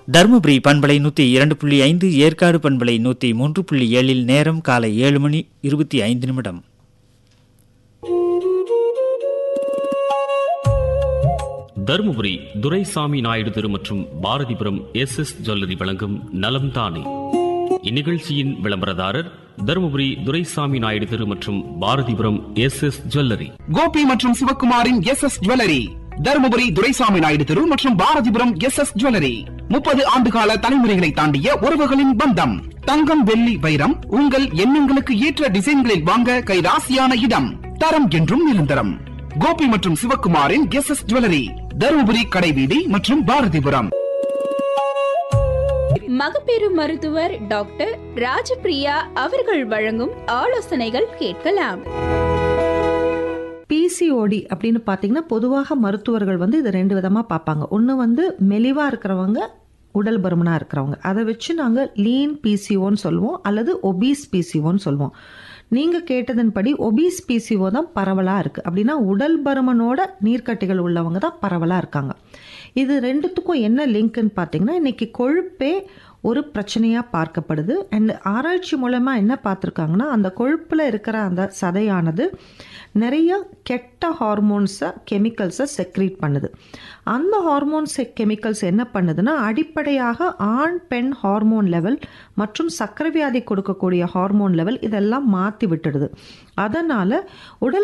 தருமபுரி பண்பலை நூற்றி இரண்டு புள்ளி ஐந்து ஏற்காடு பண்பலை நூற்றி மூன்று புள்ளி ஏழில் நேரம் காலை ஏழு மணி இருபத்தி ஐந்து நிமிடம் தருமபுரி துரைசாமி நாயுடு தெரு மற்றும் பாரதிபுரம் எஸ் எஸ் ஜுவல்லரி வழங்கும் நலம் தானே இந்நிகழ்ச்சியின் விளம்பரதாரர் தருமபுரி துரைசாமி நாயுடு தெரு மற்றும் Bharathipuram S S jewellery Gopi மற்றும் சிவக்குமாரின் S S jewellery Dharmapuri Duraisamy Naidu தெரு மற்றும் பாரதிபுரம் எஸ் எஸ் ஜுவல்லரி முப்பது ஆண்டுகால தலைமுறைகளை தாண்டிய உறவுகளின் பந்தம் தங்கம் வெள்ளி வைரம் உங்கள் எண்ணங்களுக்கு ஏற்ற டிசைன்களில் வாங்க கைராசியான இடம் தரம் என்றும் நிரந்தரம் கோபி மற்றும் சிவக்குமாரின் எஸ் எஸ் ஜுவல்லரி தருமபுரி கடைவீதி மற்றும் பாரதிபுரம் மகப்பேறு மருத்துவர் டாக்டர் ராஜபிரியா அவர்கள் வழங்கும் ஆலோசனைகள் கேட்கலாம் பிசிஓடி அப்படின்னு பார்த்தீங்கன்னா பொதுவாக மருத்துவர்கள் வந்து இது ரெண்டு விதமாக பார்ப்பாங்க ஒன்று வந்து மெலிவாக இருக்கிறவங்க உடல் பருமனாக இருக்கிறவங்க அதை வச்சு நாங்கள் லீன் பிசிஓன்னு சொல்லுவோம் அல்லது ஒபீஸ் பிசிஓன்னு சொல்லுவோம் நீங்கள் கேட்டதன்படி ஒபீஸ் பிசிஓ தான் பரவலாக இருக்குது அப்படின்னா உடல் பருமனோட நீர்க்கட்டிகள் உள்ளவங்க தான் பரவலாக இருக்காங்க இது ரெண்டுத்துக்கும் என்ன லிங்க்னு பார்த்தீங்கன்னா இன்னைக்கு கொழுப்பே ஒரு பிரச்சனையாக பார்க்கப்படுது அண்ட் ஆராய்ச்சி மூலமாக என்ன பார்த்துருக்காங்கன்னா அந்த கொழுப்பில் இருக்கிற அந்த சதையானது நிறைய கெட்ட ஹார்மோன்ஸை கெமிக்கல்ஸை செக்ரீட் பண்ணுது அந்த ஹார்மோன்ஸ் கெமிக்கல்ஸ் என்ன பண்ணுதுன்னா அடிப்படையாக ஆண் பெண் ஹார்மோன் லெவல் மற்றும் சக்கரை வியாதி கொடுக்கக்கூடிய ஹார்மோன் லெவல் இதெல்லாம் மாற்றி விட்டுடுது அதனால் உடல்